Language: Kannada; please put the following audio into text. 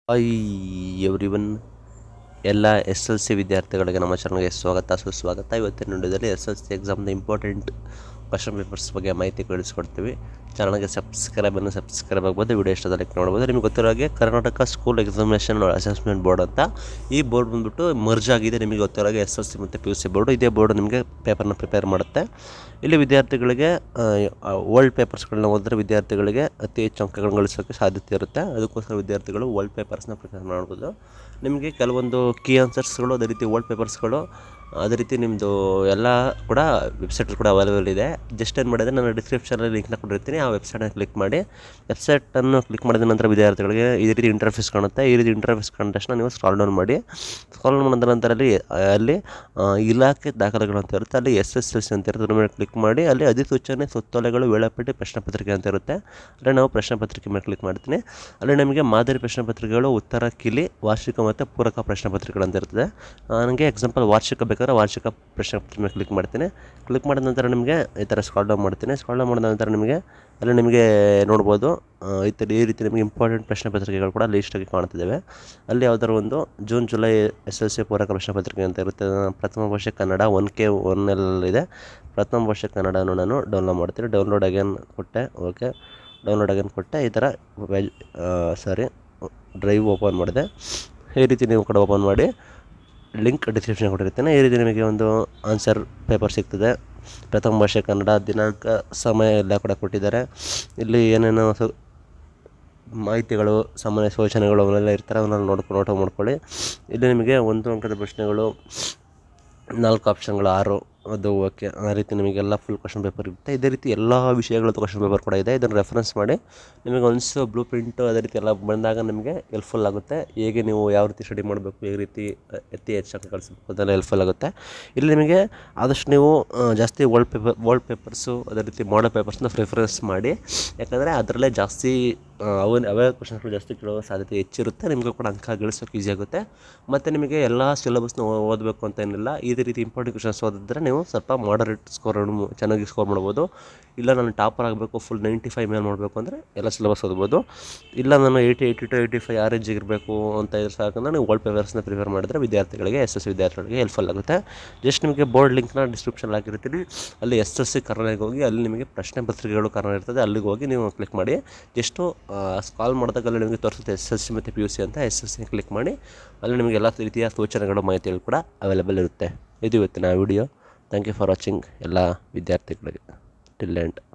ಹಾಯ್ ಎವ್ರಿ ಒನ್ ಎಲ್ಲ ಎಸ್ ಎಲ್ ಸಿ ವಿದ್ಯಾರ್ಥಿಗಳಿಗೆ ನಮ್ಮ ಚಾನಲ್ಗೆ ಸ್ವಾಗತ ಸುಸ್ವಾಗತ ಇವತ್ತಿನ ನೋಡಿದಲ್ಲಿ ಎಸ್ ಎಲ್ ಸಿ ಎಕ್ಸಾಮ್ನ ಇಂಪಾರ್ಟೆಂಟ್ ಕ್ವಶನ್ ಪೇಪರ್ಸ್ ಬಗ್ಗೆ ಮಾಹಿತಿ ತಿಳಿಸ್ಕೊಡ್ತೀವಿ ಚಾನಲ್ಗೆ ಸಬ್ಸ್ಕ್ರೈಬ್ ಅನ್ನು ಸಬ್ಸ್ಕ್ರೈಬ್ ಆಗ್ಬೋದು ವಿಡಿಯೋ ಇಷ್ಟದ ಲೈಕ್ ನೋಡ್ಬೋದು ನಿಮಗೆ ಗೊತ್ತಿರೋ ಹಾಗೆ Karnataka school examination assessment board ಅಂತ ಈ ಬೋರ್ಡ್ ಬಂದ್ಬಿಟ್ಟು ಮರ್ಜ್ ಆಗಿದೆ ನಿಮಗೆ ಗೊತ್ತಿರೋ ಹಾಗೆ ಎಸ್ ಎಲ್ ಸಿ ಮತ್ತು ಪಿ ಯು ಸಿ ಬೋರ್ಡು ಇದೇ ಬೋರ್ಡ್ ನಿಮಗೆ ಪೇಪರ್ನ ಪ್ರಿಪೇರ್ ಮಾಡುತ್ತೆ ಇಲ್ಲಿ ವಿದ್ಯಾರ್ಥಿಗಳಿಗೆ ಓಲ್ಡ್ ಪೇಪರ್ಸ್ಗಳನ್ನ ಓದಿದ್ರೆ ವಿದ್ಯಾರ್ಥಿಗಳಿಗೆ ಅತಿ ಹೆಚ್ಚು ಅಂಕಗಳನ್ನು ಗಳಿಸೋಕ್ಕೆ ಸಾಧ್ಯತೆ ಇರುತ್ತೆ ಅದಕ್ಕೋಸ್ಕರ ವಿದ್ಯಾರ್ಥಿಗಳು ಓಲ್ಡ್ ಪೇಪರ್ಸ್ನ ಪ್ರಿಪೇರ್ ಮಾಡ್ಬೋದು ನಿಮಗೆ ಕೆಲವೊಂದು ಕೀ ಆನ್ಸರ್ಸ್ಗಳು ಅದೇ ರೀತಿ ಓಲ್ಡ್ ಪೇಪರ್ಸ್ಗಳು ಅದೇ ರೀತಿ ನಿಮ್ಮದು ಎಲ್ಲ ಕೂಡ ವೆಬ್ಸೈಟಲ್ಲಿ ಕೂಡ ಅವೈಲೇಬಲ್ ಇದೆ ಜಸ್ಟ್ ಏನು ಮಾಡಿದ್ರೆ ನಾನು ಡಿಸ್ಕ್ರಿಪ್ಷನಲ್ಲಿ ಲಿಂಕ್ನ ಕೊಟ್ಟಿರ್ತೀನಿ ಆ ವೆಬ್ಸೈಟ್ನ ಕ್ಲಿಕ್ ಮಾಡಿ ವೆಬ್ಸೈಟನ್ನು ಕ್ಲಿಕ್ ಮಾಡಿದ ನಂತರ ವಿದ್ಯಾರ್ಥಿಗಳಿಗೆ ಈ ರೀತಿ ಇಂಟರ್ಫೇಸ್ ಕಾಣುತ್ತೆ ಈ ರೀತಿ ಇಂಟರ್ಫೇಸ್ ಕಂಡ ತಕ್ಷಣ ನೀವು ಸ್ಕ್ರಾಲ್ ಡೌನ್ ಮಾಡಿ ಸ್ಕ್ರಾಲ್ ಡೌನ್ ಮಾಡಿದ ನಂತರ ಅಲ್ಲಿ ಅಲ್ಲಿ ಆ, ಇಲಾಖೆ ದಾಖಲೆಗಳು ಅಂತ ಇರುತ್ತೆ ಅಲ್ಲಿ ಎಸ್ ಎಸ್ ಎಲ್ ಸಿ ಅಂತ ಇರುತ್ತೆ ಅದ್ರ ಮೇಲೆ ಕ್ಲಿಕ್ ಮಾಡಿ ಅಲ್ಲಿ ಅಧಿಸೂಚನೆ ಸುತ್ತೋಲೆಗಳು ವೇಳಾಪಟ್ಟಿ ಪ್ರಶ್ನೆ ಪತ್ರಿಕೆ ಅಂತ ಇರುತ್ತೆ ಅಲ್ಲಿ ನಾವು ಪ್ರಶ್ನೆ ಪತ್ರಿಕೆ ಮೇಲೆ ಕ್ಲಿಕ್ ಮಾಡ್ತೀನಿ ಅಲ್ಲಿ ನಮಗೆ ಮಾದರಿ ಪ್ರಶ್ನೆ ಪತ್ರಿಕೆಗಳು ಉತ್ತರ ಕಿಲಿ ವಾರ್ಷಿಕ ಮತ್ತು ಪೂರಕ ಪ್ರಶ್ನೆ ಪತ್ರಿಕೆಗಳು ಅಂತ ಇರ್ತದೆ ಆ, ನನಗೆ ಎಕ್ಸಾಂಪಲ್ ವಾರ್ಷಿಕ ಬೇಕಾದ್ರೆ ವಾರ್ಷಿಕ ಪ್ರಶ್ನೆ ಪತ್ರಿಕೆ ಮೇಲೆ ಕ್ಲಿಕ್ ಮಾಡ್ತೀನಿ ಕ್ಲಿಕ್ ಮಾಡಿದ ನಂತರ ನಿಮಗೆ ಈ ಥರ ಸ್ಕ್ರಾಲ್ ಡೌನ್ ಮಾಡ್ತೀನಿ ಸ್ಕ್ರಾಲ್ ಡೌನ್ ಮಾಡಿದ ನಂತರ ನಿಮಗೆ ಅಲ್ಲಿ ನಿಮಗೆ ನೋಡ್ಬೋದು ಆ, ಈ ಥರ ಈ ರೀತಿ ನಿಮಗೆ ಇಂಪಾರ್ಟೆಂಟ್ ಪ್ರಶ್ನೆ ಪತ್ರಿಕೆಗಳು ಕೂಡ ಲೀಸ್ಟಾಗಿ ಕಾಣ್ತಿದ್ದಾವೆ ಅಲ್ಲಿ ಯಾವ್ದಾದ್ರು ಒಂದು June July S L C ಪೂರಕ ಪ್ರಶ್ನೆ ಪತ್ರಿಕೆ ಅಂತ ಇರುತ್ತೆ ಪ್ರಥಮ ವರ್ಷ ಕನ್ನಡ ಒನ್ ಕೆ ಒನ್ ಇದೆ ಪ್ರಥಮ ವರ್ಷ ಕನ್ನಡನು ನಾನು ಡೌನ್ಲೋಡ್ ಮಾಡ್ತೀನಿ ಡೌನ್ಲೋಡ್ ಅಗೇನ್ ಕೊಟ್ಟೆ ಓಕೆ ಡೌನ್ಲೋಡ್ ಅಗೇನ್ ಕೊಟ್ಟೆ ಈ ಥರ ವೆಜ್ ಸಾರಿ ಡ್ರೈವ್ ಓಪನ್ ಮಾಡಿದೆ ಈ ರೀತಿ ನೀವು ಕೂಡ ಓಪನ್ ಮಾಡಿ ಲಿಂಕ್ ಡಿಸ್ಕ್ರಿಪ್ಷನ್ ಕೊಟ್ಟಿರ್ತೀನಿ ಈ ರೀತಿ ನಿಮಗೆ ಒಂದು ಆನ್ಸರ್ ಪೇಪರ್ ಸಿಗ್ತದೆ ಪ್ರಥಮ ಭಾಷೆ ಕನ್ನಡ ದಿನಾಂಕ ಸಮಯ ಎಲ್ಲ ಕೂಡ ಕೊಟ್ಟಿದ್ದಾರೆ ಇಲ್ಲಿ ಏನೇನೋ ಸ- ಮಾಹಿತಿಗಳು ಸಾಮಾನ್ಯ ಸೂಚನೆಗಳು ಅವನ್ನೆಲ್ಲ ಇರ್ತಾರೆ ಅವನ್ನೆಲ್ಲ ನೋಡ್ಕೊಂಡು ನೋಟ ಮಾಡ್ಕೊಳ್ಳಿ ಇಲ್ಲಿ ನಿಮಗೆ ಒಂದು ಅಂಕದ ಪ್ರಶ್ನೆಗಳು ನಾಲ್ಕು ಆಪ್ಷನ್ಗಳು ಆರು ಅದು ಓಕೆ ಆ ರೀತಿ ನಿಮಗೆಲ್ಲ ಫುಲ್ ಕ್ವಶನ್ ಪೇಪರ್ ಇರುತ್ತೆ ಇದೇ ರೀತಿ ಎಲ್ಲ ವಿಷಯಗಳದ್ದು ಕ್ವಶನ್ ಪೇಪರ್ ಕೂಡ ಇದೆ ಇದನ್ನು ರೆಫರೆನ್ಸ್ ಮಾಡಿ ನಿಮಗೆ ಒನ್ಸು ಬ್ಲೂ ಪ್ರಿಂಟು ಅದೇ ರೀತಿ ಎಲ್ಲ ಬಂದಾಗ ನಿಮಗೆ ಹೆಲ್ಪ್ಫುಲ್ ಆಗುತ್ತೆ ಹೇಗೆ ನೀವು ಯಾವ ರೀತಿ ಸ್ಟಡಿ ಮಾಡಬೇಕು ಯಾವ ರೀತಿ ಅ- ಅತಿ ಹೆಚ್ಚು ಅಂಕ ಗಳಿಸಬೇಕು ಅದೆಲ್ಲ ಹೆಲ್ಪ್ಫುಲ್ ಆಗುತ್ತೆ ಇಲ್ಲಿ ನಿಮಗೆ ಆದಷ್ಟು ನೀವು ಆ, ಜಾಸ್ತಿ ಓಲ್ಡ್ ಪೇಪರ್ ಓಲ್ಡ್ ಪೇಪರ್ಸು ಅದೇ ರೀತಿ ಮಾಡಲ್ ಪೇಪರ್ಸ್ನ ಪ್ರಿಫರೆನ್ಸ್ ಮಾಡಿ ಯಾಕಂದರೆ ಅದರಲ್ಲೇ ಜಾಸ್ತಿ ಅವನ್ ಅವೇ ಕ್ವಶನ್ಗಳು ಜಾಸ್ತಿ ಕೇಳೋ ಸಾಧ್ಯತೆ ಹೆಚ್ಚಿರುತ್ತೆ ನಿಮಗೂ ಕೂಡ ಅಂಕ ಗಳಿಸೋಕೆ ಈಸಿ ಆಗುತ್ತೆ ಮತ್ತು ನಿಮಗೆ ಎಲ್ಲ ಸಿಲೆಬಸ್ನ ಓದಬೇಕು ಅಂತ ಏನಿಲ್ಲ ಇದೇ ರೀತಿ ಇಂಪಾರ್ಟೆಂಟ್ ಕ್ವಶನ್ಸ್ ಓದಿದ್ರೆ ನೀವು ಸ್ವಲ್ಪ ಮಾಡರೇಟ್ ಸ್ಕೋರ್ ಚೆನ್ನಾಗಿ ಸ್ಕೋರ್ ಮಾಡ್ಬೋದು ಇಲ್ಲ ನಾನು ಟಾಪರ್ ಆಗಬೇಕು ಫುಲ್ ನೈಂಟಿ ಫೈವ್ ಮೇಲೆ ಮಾಡಬೇಕು ಅಂದರೆ ಎಲ್ಲ ಸಿಲೆಬಸ್ ಓದ್ಬೋದು ಇಲ್ಲ ನಾನು eighty eighty two eighty five average ಇರಬೇಕು ಅಂತ ಇದ್ರೆ ಸಾಕಂದ್ರೆ ನೀವು ಓಲ್ಡ್ ಪೇಪರ್ಸ್ನ ಪ್ರಿಪೇರ್ ಮಾಡಿದ್ರೆ ವಿದ್ಯಾರ್ಥಿಗಳಿಗೆ ಎಸ್ ಎಸ್ ಸಿ ವಿದ್ಯಾರ್ಥಿಗಳಿಗೆ ಹೆಲ್ಪ್ಫುಲ್ ಆಗುತ್ತೆ ಜಸ್ಟ್ ನಿಮಗೆ ಬೋರ್ಡ್ ಲಿಂಕ್ನ ಡಿಸ್ಕ್ರಿಪ್ಷನ್ ಹಾಕಿರ್ತೀನಿ ಅಲ್ಲಿ ಎಸ್ ಎಸ್ ಸಿ ಕರ್ನಾಟಕ ಹೋಗಿ ಅಲ್ಲಿ ನಿಮಗೆ ಪ್ರಶ್ನೆ ಪತ್ರಿಕೆಗಳು ಕನ್ನಡ ಇರ್ತದೆ ಅಲ್ಲಿಗೆ ಹೋಗಿ ನೀವು ಕ್ಲಿಕ್ ಮಾಡಿ ಜಸ್ಟು ಕಾಲ್ ಮಾಡಿದಾಗ ಅಲ್ಲಿ ನಿಮಗೆ ತೋರಿಸುತ್ತೆ ಎಸ್ ಎಸ್ ಸಿ ಮತ್ತು ಪಿ ಯು ಸಿ ಅಂತ ಎಸ್ ಎಸ್ ಸಿ ಕ್ಲಿಕ್ ಮಾಡಿ ಅಲ್ಲಿ ನಿಮಗೆ ಎಲ್ಲ ರೀತಿಯ ಸೂಚನೆಗಳು ಮಾಹಿತಿಗಳು ಕೂಡ ಅವೈಲೇಬಲ್ ಇರುತ್ತೆ ಇದು ಇವತ್ತಿನ video thank you for watching ಎಲ್ಲ ವಿದ್ಯಾರ್ಥಿಗಳಿಗೆ ಟಿಲ್ ಎಂಡ್